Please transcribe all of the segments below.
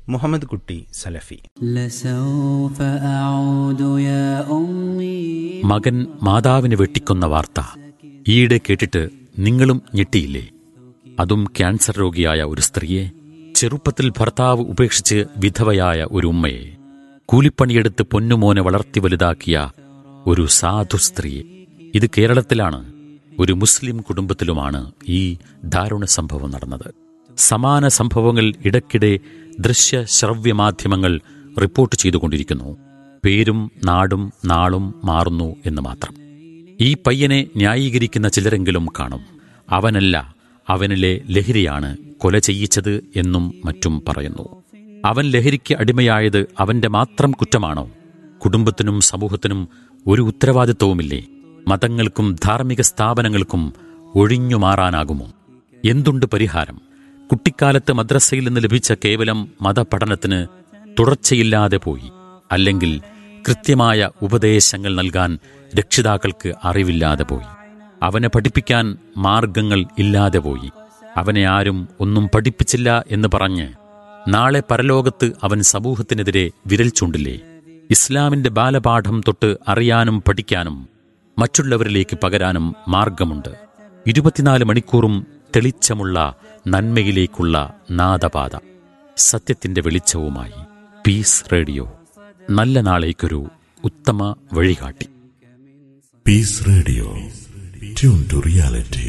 മുഹമ്മദ് കുട്ടി സലഫി لسوف أعود يا أمي മകൻ മാതാവിനെ വെട്ടിക്കൊന്ന വാർത്ത ഈയിടെ കേട്ടിട്ട് നിങ്ങളും ഞെട്ടിയില്ലേ അതും ക്യാൻസർ രോഗിയായ ഒരു സ്ത്രീയെ ചെറുപ്പത്തിൽ ഭർത്താവ് ഉപേക്ഷിച്ച് വിധവയായ ഒരു ഉമ്മയെ കൂലിപ്പണിയെടുത്ത് പൊന്നുമോനെ വളർത്തി വലുതാക്കിയ ഒരു സാധു സ്ത്രീയെ ഇത് കേരളത്തിലാണ് ഒരു മുസ്ലിം കുടുംബത്തിലുമാണ് ഈ ദാരുണ സംഭവം നടന്നത് സമാന സംഭവങ്ങൾ ഇടയ്ക്കിടെ ദൃശ്യ ശ്രവ്യ മാധ്യമങ്ങൾ റിപ്പോർട്ട് ചെയ്തുകൊണ്ടിരിക്കുന്നു പേരും നാടും നാളും മാറുന്നു എന്ന് മാത്രം ഈ പയ്യനെ ന്യായീകരിക്കുന്ന ചിലരെങ്കിലും കാണും അവനല്ല അവനിലെ ലഹരിയാണ് കൊല ചെയ്യിച്ചത് എന്നും മറ്റും പറയുന്നു അവൻ ലഹരിക്ക് അടിമയായത് അവന്റെ മാത്രം കുറ്റമാണോ കുടുംബത്തിനും സമൂഹത്തിനും ഒരു ഉത്തരവാദിത്വവുമില്ലേ മതങ്ങൾക്കും ധാർമ്മിക സ്ഥാപനങ്ങൾക്കും ഒഴിഞ്ഞു മാറാനാകുമോ എന്തുണ്ട് പരിഹാരം കുട്ടിക്കാലത്ത് മദ്രസയിൽ നിന്ന് ലഭിച്ച കേവലം മതപഠനത്തിന് തുടർച്ചയില്ലാതെ പോയി അല്ലെങ്കിൽ കൃത്യമായ ഉപദേശങ്ങൾ നൽകാൻ രക്ഷിതാക്കൾക്ക് അറിവില്ലാതെ പോയി അവനെ പഠിപ്പിക്കാൻ മാർഗങ്ങൾ ഇല്ലാതെ പോയി അവനെ ആരും ഒന്നും പഠിപ്പിച്ചില്ല എന്ന് പറഞ്ഞ് നാളെ പരലോകത്ത് അവൻ സമൂഹത്തിനെതിരെ വിരൽ ചൂണ്ടില്ലേ ഇസ്ലാമിന്റെ ബാലപാഠം തൊട്ട് അറിയാനും പഠിക്കാനും മറ്റുള്ളവരിലേക്ക് പകരാനും മാർഗമുണ്ട് ഇരുപത്തിനാല് മണിക്കൂറും തെളിച്ചമുള്ള നന്മയിലേക്കുള്ള നാദപാത സത്യത്തിന്റെ വെളിച്ചവുമായി പീസ് റേഡിയോ നല്ല നാളേക്കൊരു ഉത്തമ വഴികാട്ടി Peace Radio. Tune to reality.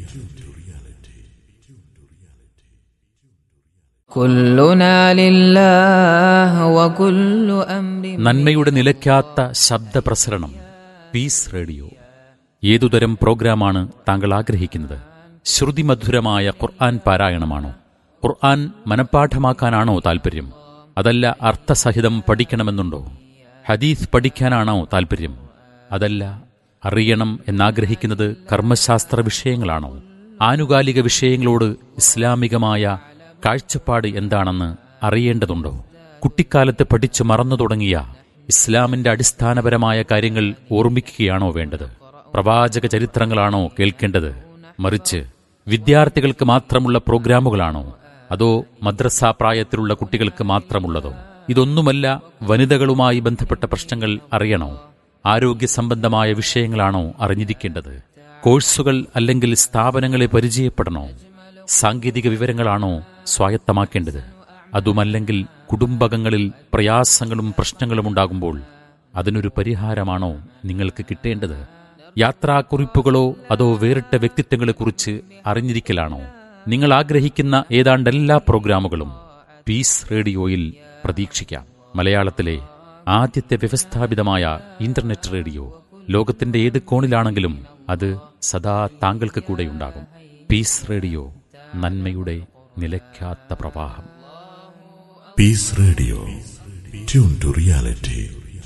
كلنا لله وكل أمر നന്മയുടെ നിലയ്ക്കാത്ത ശബ്ദപ്രസരണം പീസ് റേഡിയോ ഏതുതരം പ്രോഗ്രാമാണ് താങ്കൾ ആഗ്രഹിക്കുന്നത് ശ്രുതിമധുരമായ ഖുർആൻ പാരായണമാണോ ഖുർആൻ മനഃപ്പാഠമാക്കാനാണോ താൽപ്പര്യം അതല്ല അർത്ഥസഹിതം പഠിക്കണമെന്നുണ്ടോ ഹദീസ് പഠിക്കാനാണോ താൽപ്പര്യം അതല്ല അറിയണം എന്നാഗ്രഹിക്കുന്നത് കർമ്മശാസ്ത്ര വിഷയങ്ങളാണോ ആനുകാലിക വിഷയങ്ങളോട് ഇസ്ലാമികമായ കാഴ്ചപ്പാട് എന്താണെന്ന് അറിയേണ്ടതുണ്ടോ കുട്ടിക്കാലത്ത് പഠിച്ചു മറന്നു തുടങ്ങിയ ഇസ്ലാമിന്റെ അടിസ്ഥാനപരമായ കാര്യങ്ങൾ ഓർമ്മിക്കുകയാണോ വേണ്ടത് പ്രവാചക ചരിത്രങ്ങളാണോ കേൾക്കേണ്ടത് മറിച്ച് വിദ്യാർത്ഥികൾക്ക് മാത്രമുള്ള പ്രോഗ്രാമുകളാണോ അതോ മദ്രസ പ്രായത്തിലുള്ള കുട്ടികൾക്ക് മാത്രമുള്ളതോ ഇതൊന്നുമല്ല വനിതകളുമായി ബന്ധപ്പെട്ട പ്രശ്നങ്ങൾ അറിയണോ ആരോഗ്യ സംബന്ധമായ വിഷയങ്ങളാണോ അറിഞ്ഞിരിക്കേണ്ടത് കോഴ്സുകൾ അല്ലെങ്കിൽ സ്ഥാപനങ്ങളെ പരിചയപ്പെടണോ സാങ്കേതിക വിവരങ്ങളാണോ സ്വായത്തമാക്കേണ്ടത് അതുമല്ലെങ്കിൽ കുടുംബകങ്ങളിൽ പ്രയാസങ്ങളും പ്രശ്നങ്ങളും ഉണ്ടാകുമ്പോൾ അതിനൊരു പരിഹാരമാണോ നിങ്ങൾക്ക് കിട്ടേണ്ടത് യാത്രാക്കുറിപ്പുകളോ അതോ വേറിട്ട വ്യക്തിത്വങ്ങളെക്കുറിച്ച് അറിഞ്ഞിരിക്കലാണോ നിങ്ങൾ ആഗ്രഹിക്കുന്ന ഏതാണ്ട് എല്ലാ പ്രോഗ്രാമുകളും പീസ് റേഡിയോയിൽ പ്രതീക്ഷിക്കാം മലയാളത്തിലെ ആദ്യത്തെ വ്യവസ്ഥാപിതമായ ഇന്റർനെറ്റ് റേഡിയോ ലോകത്തിന്റെ ഏത് കോണിലാണെങ്കിലും അത് സദാ താങ്കൾക്ക് കൂടെയുണ്ടാകും പീസ് റേഡിയോ നന്മയുടെ നിലയ്ക്കാത്ത പ്രവാഹം Peace Radio. Tune to reality.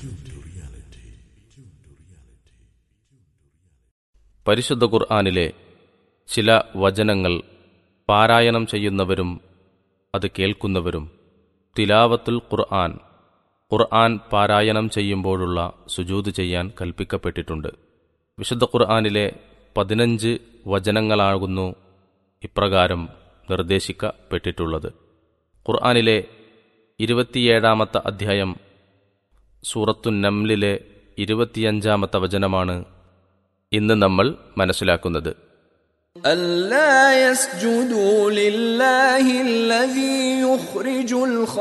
പരിശുദ്ധ ഖുർആാനിലെ ചില വചനങ്ങൾ പാരായണം ചെയ്യുന്നവരും അത് കേൾക്കുന്നവരും തിലാവത്തുൽ ഖുർആൻ ഖുർആൻ പാരായണം ചെയ്യുമ്പോഴുള്ള സുജൂത് ചെയ്യാൻ കൽപ്പിക്കപ്പെട്ടിട്ടുണ്ട് വിശുദ്ധ ഖുർആാനിലെ പതിനഞ്ച് വചനങ്ങളാകുന്നു ഇപ്രകാരം നിർദ്ദേശിക്കപ്പെട്ടിട്ടുള്ളത് ഖുർആാനിലെ ഇരുപത്തിയേഴാമത്തെ അധ്യായം സൂറത്തു നംലിലെ ഇരുപത്തിയഞ്ചാമത്തെ വചനമാണ് ഇന്ന് നമ്മൾ മനസ്സിലാക്കുന്നത് ألا يسجدوا لله الذي يخرج الخبء